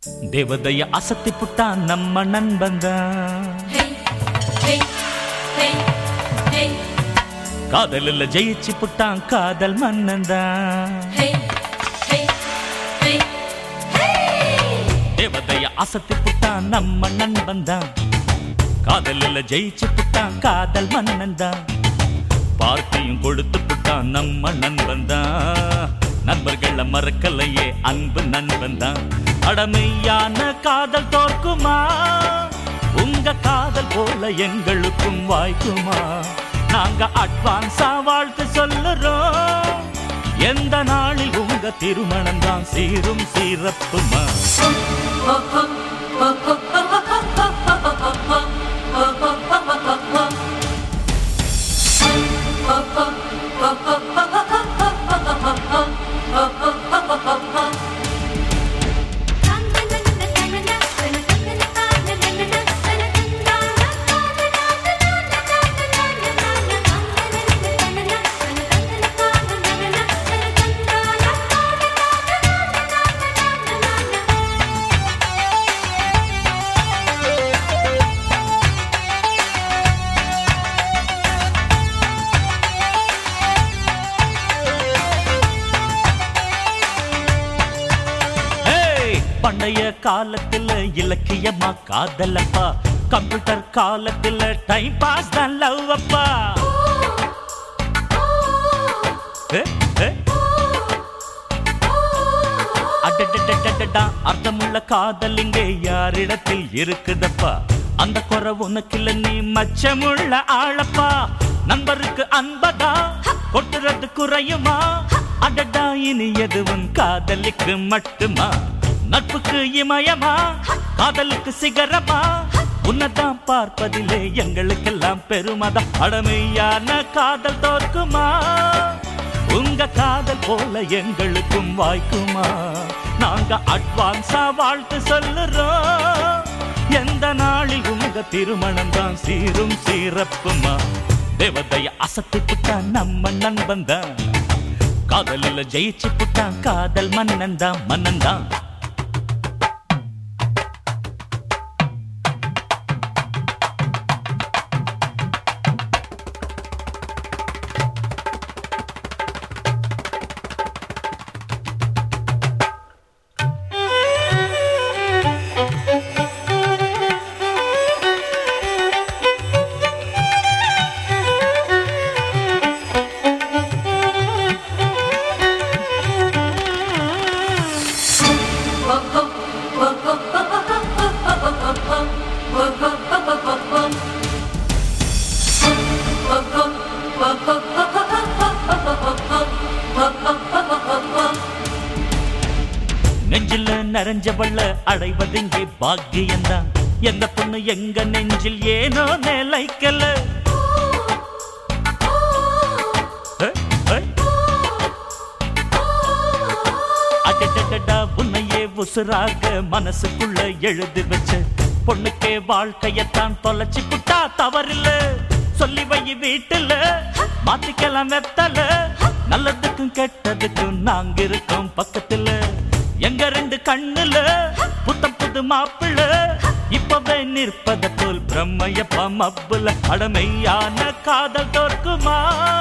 தேவதைய அசத்தி புட்டான் நம்ம நண்பன்தான் Hey, hey, hey, hey, காதலில் ஜெயிச்சு புட்டான் காதல் மன்னன்தான் hey, hey, hey, hey. தேவதைய அசத்தி புட்டான் நம்ம நண்பன்தான் காதலில் ஜெயிச்சு புட்டான் காதல் மன்னன்தான் பார்ட்டியும் கொடுத்து புட்டான் நம்ம நண்பன்தான் நண்பர்கள மறக்கலையே அன்பு நண்பன்தான் அடமையான காதல் தோற்குமா உங்க காதல் போல எங்களுக்கும் வாய்க்குமா நாங்க அட்வான்ஸா வாழ்த்து சொல்லுறோம் எந்த நாளில் உங்க திருமணம் தான் சீரும் சீரப்புமா ஏய், பண்டைய காலத்துல இலக்கியமா காதலப்பா கம்ப்யூட்டர் காலத்துல டைம் பாஸ் தான் லவ் அப்பா ஏ, ஏ. அடடடடடடா, அர்த்தமுள்ள காதல் இங்கே யாரிடத்தில் இருக்குதப்பா அந்த குறை உனக்கில்ல நீ மச்சமுள்ள ஆளப்பா நண்பருக்கு அன்பதா கொட்டுறது குறையுமா அடடா இனி எதுவும் காதலிக்கு மட்டுமா நட்புக்கு இமயமா காதலுக்கு சிகரமா உன்னதான் பார்ப்பதிலே எங்களுக்கெல்லாம் பெருமதம் அடமையான காதல் தோற்குமா உங்க காதல் போல எங்களுக்கும் வாய்க்குமா நாங்க அட்வான்ஸா வாழ்த்து சொல்லுறோம் எந்த நாளில் உங்க திருமணம் தான் சீரும் சீரப்புமா தேவதைய அசத்தி புட்டான் நம்ம நண்பன் தான் காதலில் ஜெயிச்சு புட்டான் காதல் மன்னன் தான் மன்னன் தான் நெஞ்சில நிறைஞ்சவள்ள அடைவதிங்கே பாக்கியம்தான் எந்த பொண்ணு எங்க நெஞ்சில் ஏனோ நிலைக்கல ஏ, ஏ. அடடடடா, உன்னையே உசுராக மனசுக்குள்ள எழுதி வச்ச பொண்ணுக்கே வாழ்க்கையத்தான் தொலைச்சு புட்டா தவறில்ல சொல்லி வை வீட்டுல மாத்திக்கலாம் வெத்தல நல்லதுக்கும் கெட்டதுக்கும் நாங்க இருக்கோம் பக்கத்துல எங்க ரெண்டு கண்ணுல புத்தம் புது மாப்பிள்ள இப்பவே நிற்பத போல் பிரம்மையப்பா மப்புல அடமையான காதல் தோற்குமா